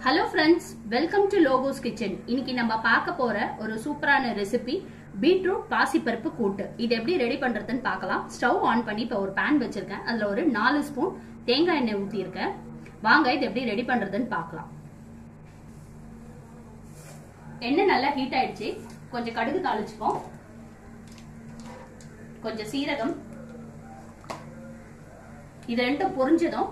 hello friends welcome to லோகோஸ் kitchen இன்னைக்கு நம்ம பார்க்க போற ஒரு சூப்பரான ரெசிபி பீட்ரூட் பாசிப்பருப்பு கூட்டு இது எப்படி ரெடி பண்றதுன்னு பார்க்கலாம் ஸ்டவ் ஆன் பண்ணி இப்போ ஒரு பேன் வச்சிருக்கேன் அதுல ஒரு நாலு ஸ்பூன் தேங்காய் எண்ணெய் ஊற்றியிருக்கேன் வாங்க இது எப்படி ரெடி பண்றதுன்னு பார்க்கலாம் எண்ணெய் நல்லா ஹீட் ஆயிடுச்சு கொஞ்சம் கடுகு தாளிச்சுப்போம் கொஞ்சம் சீரகம் இது ரெண்டும் பொரிஞ்சதும்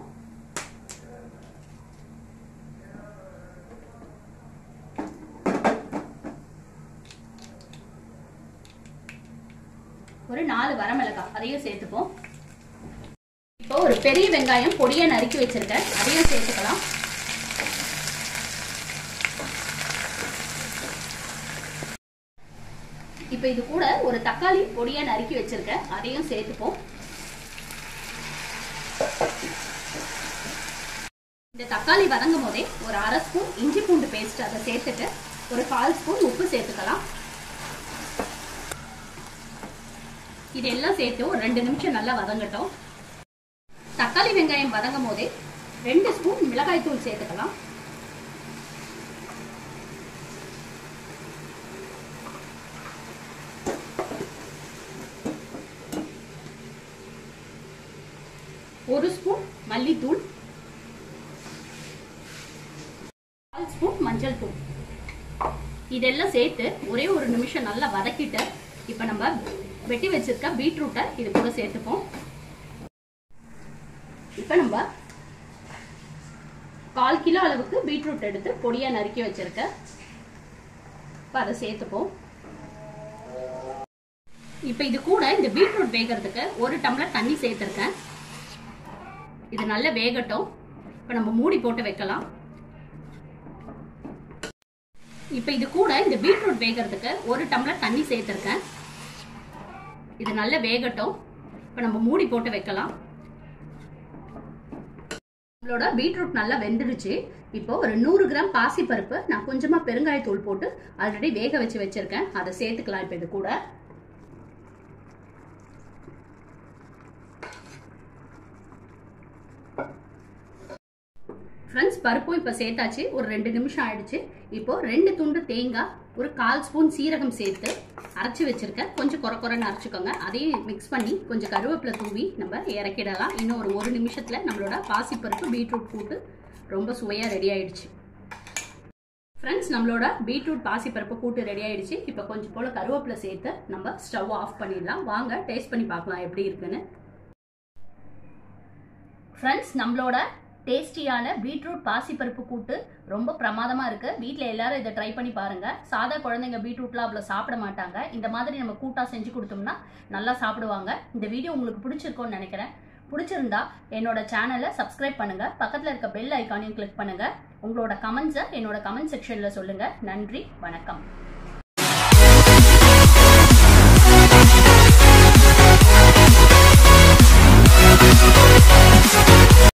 ஒரு நாலு வரமிளகாய் அதையும் சேர்த்துப்போம் இப்போ ஒரு பெரிய வெங்காயம் பொடியை நறுக்கி வச்சிருக்கேன் அதையும் சேர்த்துக்கலாம் இப்போ இது கூட ஒரு தக்காளி பொடியை நறுக்கி வச்சிருக்கேன் அதையும் சேர்த்துப்போம் இந்த தக்காளி வதங்கும் போதே ஒரு அரை ஸ்பூன் இஞ்சி பூண்டு பேஸ்ட் அதை சேர்த்துட்டு ஒரு கால் ஸ்பூன் உப்பு சேர்த்துக்கலாம் இதெல்லாம் சேர்த்து ஒரு ரெண்டு நிமிஷம் நல்லா வதங்கட்டும் தக்காளி வெங்காயம் வதங்கும் போதே ரெண்டு ஸ்பூன் மிளகாய் தூள் சேர்த்துக்கலாம் ஒரு ஸ்பூன் மல்லித்தூள் கால் ஸ்பூன் மஞ்சள் தூள் இதெல்லாம் சேர்த்து ஒரே ஒரு நிமிஷம் நல்லா வதக்கிட்டு இப்போ நம்ம வெட்டி வச்சிருக்க பீட்ரூட்டை இது கூட சேர்த்துப்போம் இப்போ நம்ம கால் கிலோ அளவுக்கு பீட்ரூட் எடுத்து பொடியா நறுக்கி வச்சிருக்கேன் இப்போ அதை சேர்த்துப்போம் இப்போ இது கூட இந்த பீட்ரூட் வேகிறதுக்கு ஒரு டம்ளர் தண்ணி சேர்த்துருக்கேன் இது நல்லா வேகட்டும் இப்போ நம்ம மூடி போட்டு வைக்கலாம் இப்போ இது கூட இந்த பீட்ரூட் வேகிறதுக்கு ஒரு டம்ளர் தண்ணி சேர்த்துருக்கேன் இது நல்லா வேகட்டும் இப்போ நம்ம மூடி போட்டு வைக்கலாம் நம்மளோட பீட்ரூட் நல்லா வெந்துடுச்சு இப்போ ஒரு நூறு கிராம் பாசி பருப்பு நான் கொஞ்சமா பெருங்காயத்தூள் போட்டு ஆல்ரெடி வேக வச்சு வச்சிருக்கேன் அதை சேர்த்துக்கலாம் இப்போ இது கூட ஃப்ரெண்ட்ஸ் பருப்பும் இப்போ சேர்த்தாச்சு ஒரு ரெண்டு நிமிஷம் ஆயிடுச்சு இப்போ ரெண்டு துண்டு தேங்காய் ஒரு கால் ஸ்பூன் சீரகம் சேர்த்து அரைச்சி வச்சிருக்கேன் கொஞ்சம் குறை குறைன்னு அரைச்சிக்கோங்க அதையும் மிக்ஸ் பண்ணி கொஞ்சம் கருவேப்பிலை தூவி நம்ம இறக்கிடலாம் இன்னும் ஒரு ஒரு நிமிஷத்தில் நம்மளோட பாசிப்பருப்பு பீட்ரூட் கூட்டு ரொம்ப சுவையாக ரெடி ஆயிடுச்சு ஃப்ரெண்ட்ஸ் நம்மளோட பீட்ரூட் பாசிப்பருப்பு கூட்டு ரெடி ஆயிடுச்சு இப்போ கொஞ்சம் போல் கருவேப்பிலை சேர்த்து நம்ம ஸ்டவ் ஆஃப் பண்ணிடலாம் வாங்க டேஸ்ட் பண்ணி பார்க்கலாம் எப்படி இருக்குன்னு ஃப்ரெண்ட்ஸ் நம்மளோட டேஸ்டியான பீட்ரூட் பாசிப்பருப்பு கூட்டு ரொம்ப பிரமாதமாக இருக்குது வீட்டில் எல்லாரும் இதை ட்ரை பண்ணி பாருங்கள் சாதா குழந்தைங்க பீட்ரூட்லாம் அவ்வளோ சாப்பிட மாட்டாங்க இந்த மாதிரி நம்ம கூட்டாக செஞ்சு கொடுத்தோம்னா நல்லா சாப்பிடுவாங்க இந்த வீடியோ உங்களுக்கு பிடிச்சிருக்கோன்னு நினைக்கிறேன் பிடிச்சிருந்தா என்னோட சேனலை சப்ஸ்கிரைப் பண்ணுங்க பக்கத்தில் இருக்க பெல் ஐக்கானையும் கிளிக் பண்ணுங்க உங்களோட கமெண்ட்ஸை என்னோட கமெண்ட் செக்ஷனில் சொல்லுங்க நன்றி வணக்கம்